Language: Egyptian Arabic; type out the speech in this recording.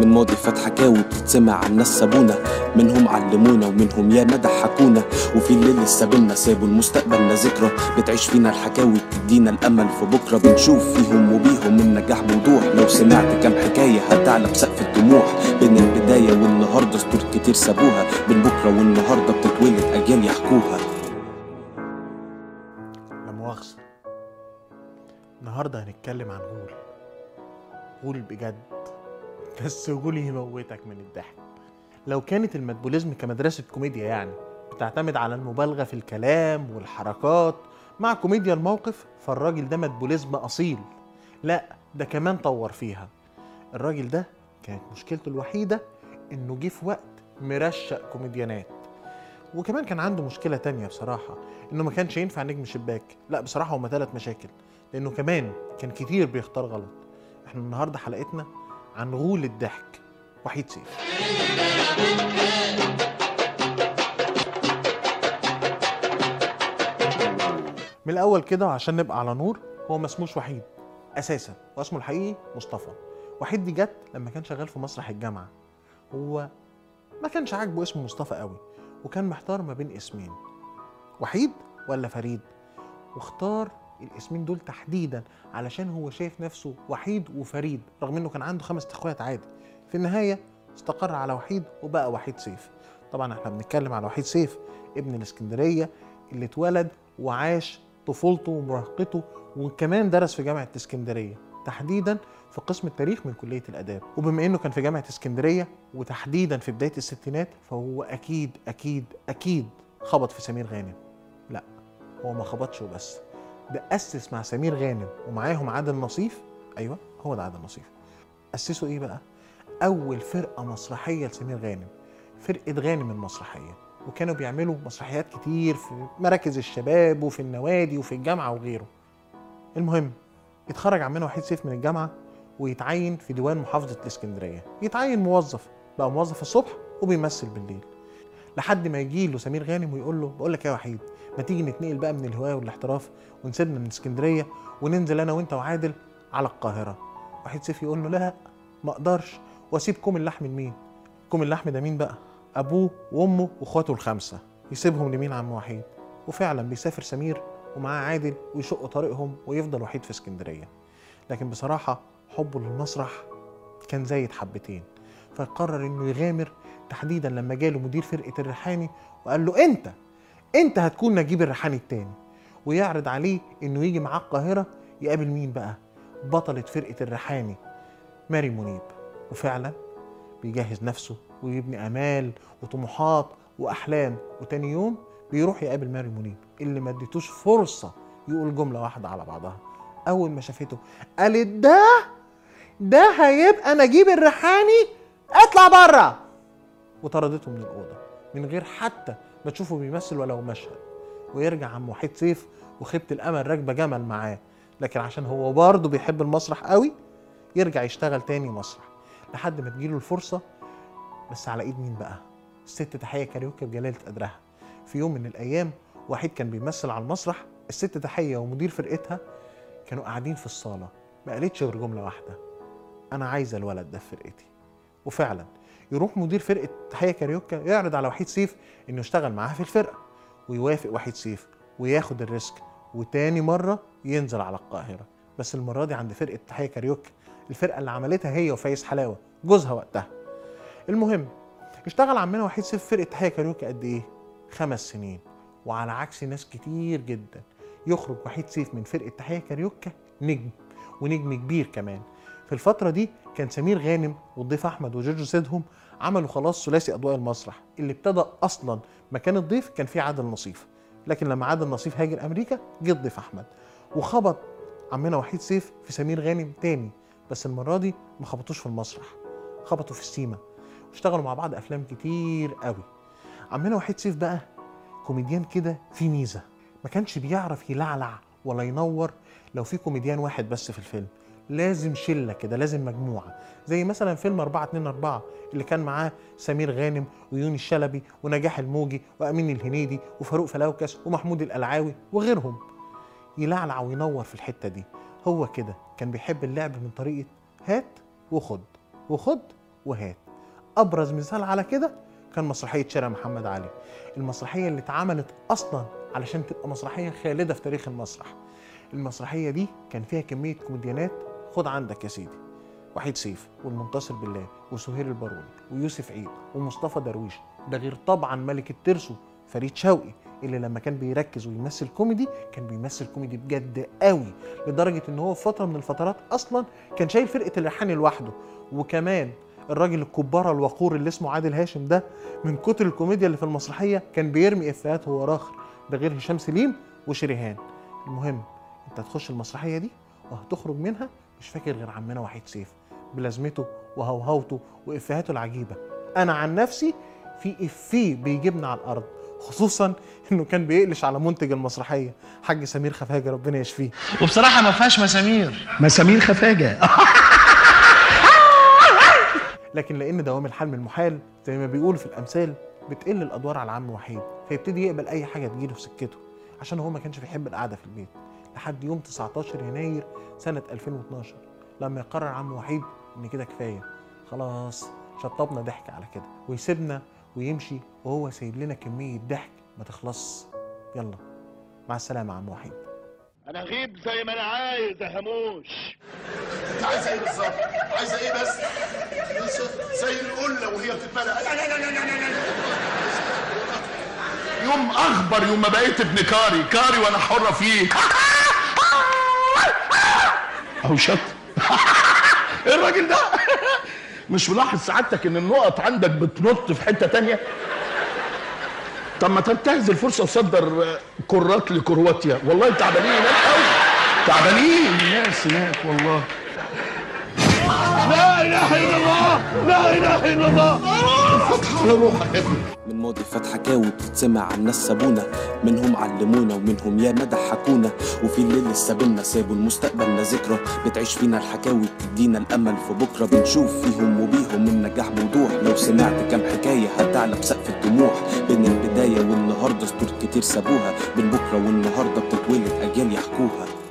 من ماضي فات حكاوي بتتسمع عن ناس سابونا منهم علمونا ومنهم ياما ضحكونا وفي اللي لسه بينا سابوا المستقبلنا ذكرى بتعيش فينا الحكاوي بتدينا الامل في بكره بنشوف فيهم وبيهم النجاح بوضوح لو سمعت كام حكايه هتعلى بسقف الطموح بين البدايه والنهارده سطور كتير سابوها بين بكره والنهارده بتتولد اجيال يحكوها لا مؤاخذة النهاردة هنتكلم عن غول غول بجد بس غول يموتك من الضحك لو كانت المدبوليزم كمدرسة كوميديا يعني بتعتمد على المبالغة في الكلام والحركات مع كوميديا الموقف فالراجل ده مدبوليزم أصيل لا ده كمان طور فيها الراجل ده كانت مشكلته الوحيدة إنه جه في وقت مرشق كوميديانات وكمان كان عنده مشكلة تانية بصراحة إنه ما كانش ينفع نجم شباك لا بصراحة هما ثلاث مشاكل لأنه كمان كان كتير بيختار غلط احنا النهاردة حلقتنا عن غول الضحك وحيد سيف من الأول كده وعشان نبقى على نور هو ما اسموش وحيد أساسا واسمه الحقيقي مصطفى وحيد دي جت لما كان شغال في مسرح الجامعة هو ما كانش عاجبه اسم مصطفى قوي وكان محتار ما بين اسمين وحيد ولا فريد واختار الاسمين دول تحديدا علشان هو شايف نفسه وحيد وفريد رغم انه كان عنده خمس اخوات عادي في النهايه استقر على وحيد وبقى وحيد سيف طبعا احنا بنتكلم على وحيد سيف ابن الاسكندريه اللي اتولد وعاش طفولته ومراهقته وكمان درس في جامعه اسكندريه تحديدا في قسم التاريخ من كليه الاداب وبما انه كان في جامعه اسكندريه وتحديدا في بدايه الستينات فهو اكيد اكيد اكيد خبط في سمير غانم لا هو ما خبطش وبس ده اسس مع سمير غانم ومعاهم عادل نصيف ايوه هو ده عادل نصيف اسسوا ايه بقى اول فرقه مسرحيه لسمير غانم فرقه غانم المسرحيه وكانوا بيعملوا مسرحيات كتير في مراكز الشباب وفي النوادي وفي الجامعه وغيره المهم يتخرج عمنا وحيد سيف من الجامعه ويتعين في ديوان محافظه الاسكندريه يتعين موظف بقى موظف الصبح وبيمثل بالليل لحد ما يجي له سمير غانم ويقول له بقول لك ايه يا وحيد ما تيجي نتنقل بقى من الهوايه والاحتراف ونسيبنا من اسكندريه وننزل انا وانت وعادل على القاهره وحيد سيف يقول له لا ما اقدرش واسيب كوم اللحم لمين كوم اللحم ده مين بقى ابوه وامه واخواته الخمسه يسيبهم لمين عم وحيد وفعلا بيسافر سمير ومعاه عادل ويشقوا طريقهم ويفضل وحيد في اسكندريه لكن بصراحه حبه للمسرح كان زايد حبتين فقرر انه يغامر تحديدا لما جاله مدير فرقه الريحاني وقال له انت انت هتكون نجيب الريحاني التاني ويعرض عليه انه يجي معاه القاهره يقابل مين بقى بطله فرقه الريحاني ماري منيب وفعلا بيجهز نفسه ويبني امال وطموحات واحلام وتاني يوم بيروح يقابل ماري منيب اللي ما اديتوش فرصه يقول جمله واحده على بعضها اول ما شافته قالت ده ده هيبقى نجيب الريحاني اطلع بره وطردته من الاوضه من غير حتى ما تشوفه بيمثل ولو مشهد ويرجع عم وحيد سيف وخيبه الامل راكبه جمل معاه لكن عشان هو برضه بيحب المسرح قوي يرجع يشتغل تاني مسرح لحد ما تجيله الفرصه بس على ايد مين بقى الست تحيه كاريوكا بجلاله قدرها في يوم من الايام وحيد كان بيمثل على المسرح الست تحيه ومدير فرقتها كانوا قاعدين في الصاله ما قالتش غير جمله واحده انا عايزه الولد ده في فرقتي وفعلا يروح مدير فرقه تحيه كاريوكا يعرض على وحيد سيف انه يشتغل معاه في الفرقه ويوافق وحيد سيف وياخد الريسك وتاني مره ينزل على القاهره بس المره دي عند فرقه تحيه كاريوكا الفرقه اللي عملتها هي وفايز حلاوه جوزها وقتها المهم اشتغل عمنا وحيد سيف في فرقه تحيه كاريوكا قد ايه خمس سنين وعلى عكس ناس كتير جدا يخرج وحيد سيف من فرقه تحيه كاريوكا نجم ونجم كبير كمان في الفترة دي كان سمير غانم والضيف أحمد وجورج سيدهم عملوا خلاص ثلاثي أضواء المسرح اللي ابتدى أصلا مكان الضيف كان فيه عادل نصيف لكن لما عادل نصيف هاجر أمريكا جه الضيف أحمد وخبط عمنا وحيد سيف في سمير غانم تاني بس المرة دي ما خبطوش في المسرح خبطوا في السيما واشتغلوا مع بعض أفلام كتير قوي عمنا وحيد سيف بقى كوميديان كده في ميزة ما كانش بيعرف يلعلع ولا ينور لو في كوميديان واحد بس في الفيلم لازم شله كده لازم مجموعه زي مثلا فيلم 4 2 4 اللي كان معاه سمير غانم ويوني الشلبي ونجاح الموجي وامين الهنيدي وفاروق فلوكس ومحمود القلعاوي وغيرهم يلعلع وينور في الحته دي هو كده كان بيحب اللعب من طريقه هات وخد وخد وهات ابرز مثال على كده كان مسرحيه شارع محمد علي المسرحيه اللي اتعملت اصلا علشان تبقى مسرحيه خالده في تاريخ المسرح المسرحيه دي كان فيها كميه كوميديانات خد عندك يا سيدي وحيد سيف والمنتصر بالله وسهير الباروني ويوسف عيد ومصطفى درويش ده غير طبعا ملك الترسو فريد شوقي اللي لما كان بيركز ويمثل كوميدي كان بيمثل كوميدي بجد قوي لدرجه ان هو في فتره من الفترات اصلا كان شايل فرقه الريحاني لوحده وكمان الراجل الكبارة الوقور اللي اسمه عادل هاشم ده من كتر الكوميديا اللي في المسرحيه كان بيرمي افيهات هو راخر ده غير هشام سليم وشريهان المهم انت هتخش المسرحيه دي وهتخرج منها مش فاكر غير عمنا وحيد سيف بلازمته وهوهوته وافيهاته العجيبه انا عن نفسي في افيه بيجيبنا على الارض خصوصا انه كان بيقلش على منتج المسرحيه حاج سمير خفاجه ربنا يشفيه وبصراحة ما فيهاش مسامير مسامير خفاجة لكن لان دوام الحال من المحال زي ما بيقولوا في الامثال بتقل الادوار على عم وحيد فيبتدي يقبل اي حاجه تجيله في سكته عشان هو ما كانش بيحب القعده في البيت لحد يوم 19 يناير سنه 2012 لما يقرر عم وحيد ان كده كفايه خلاص شطبنا ضحك على كده ويسيبنا ويمشي وهو سايب لنا كميه ضحك ما تخلص يلا مع السلامه يا عم وحيد انا اغيب زي ما انا عايز يا هموش انت عايزه ايه بالظبط؟ عايزه ايه بس؟ زي القله وهي بتتملى لا لا لا لا لا لا يوم اخبر يوم ما بقيت ابن كاري كاري وانا حرة فيه اهو شط ايه الراجل ده مش ملاحظ سعادتك ان النقط عندك بتنط في حتة تانية طب ما تنتهز الفرصة وصدر كرات لكرواتيا والله تعبانين هناك قوي تعبانين الناس هناك والله لا اله الا الله لا اله الا الله الفتح على روحك يا ابني من ماضي فات حكاوي بتتسمع عن ناس سابونا منهم علمونا ومنهم ياما ضحكونا وفي الليل لسه بينا سابوا المستقبلنا ذكرى بتعيش فينا الحكاوي بتدينا الامل في بكره بنشوف فيهم وبيهم النجاح بوضوح لو سمعت كام حكايه هتعلى بسقف الطموح بين البدايه والنهارده سطور كتير سابوها بين بكره والنهارده بتتولد اجيال يحكوها